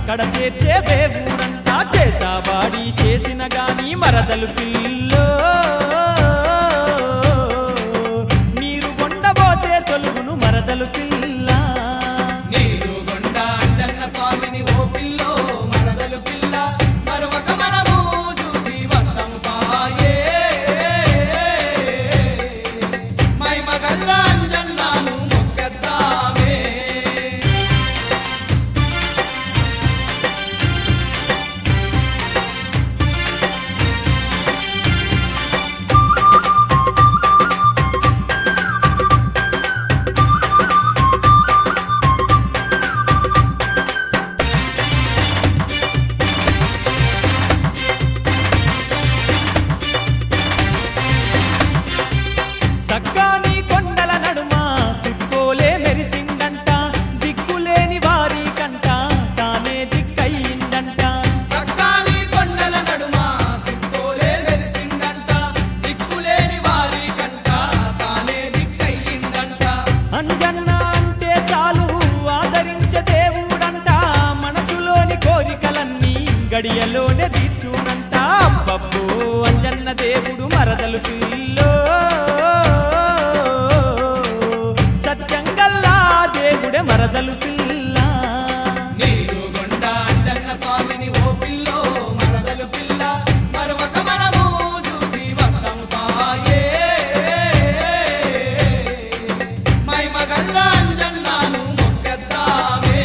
అక్కడ చేర్చే దేవుడంతా చేతబాడి చేసిన గాని మరదలు పిల్లో నీరు కొండబోతే తొలుగును మరదలు పిల్ల నీరు గొండ అంజన్న స్వామిని ఓ పిల్లో మరదలు పిల్ల మరొక మనము చూసి వద్దం పాయే మై మగల్ల అంజన్నాను మొక్కెద్దామే సక్కాని కొండల నడుమ సిక్కోలే మెరిసిందంట దిక్కులేని వారి కంట తానే దిక్కయిందంట సక్కాని కొండల నడుమ సిక్కోలే మెరిసిండంట దిక్కులేని వారి కంట తానే దిక్కయ్యిండంట అంజన్న అంటే చాలు ఆదరించే దేవుడంట మనసులోని కోరికలన్నీ గడియలోనే తీర్చునంట అబ్బబ్బో అంజన్న దేవుడు మరదలు పిల్లో సత్యంగల్లా దేవుడే మరదలు పిల్ల నీరు గొండ అంజన్న స్వామిని ఓ పిల్లో మరదలు పిల్ల మరొక మనము చూసి వద్దం పాయే మై మగల్ల అంజన్నాను మొక్కెద్దామే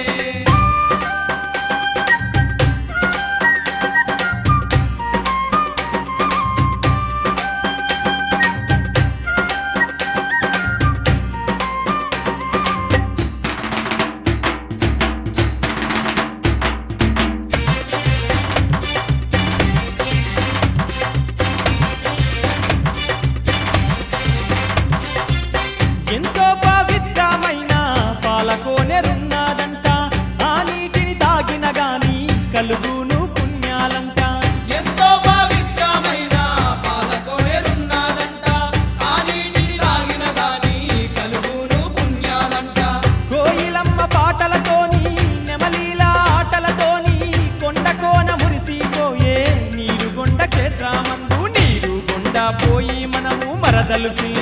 ఎంతో పవిత్రమైన పాలకోనెరున్నదంట ఆ నీటిని తాగిన గాని కలుగును పుణ్యాలంట ఎంతో పవిత్రమైన పాలకొనేరున్నదంట ఆ నీటిని తాగిన గాని కలుగును పుణ్యాలంట కోయిలమ్మ పాటలతోని నెమలీల ఆటలతోని కొండ కోన మురిసిపోయే నీరు కొండ క్షేత్రమందు నీరు కొండ పోయి మనము మరదలు పిల్ల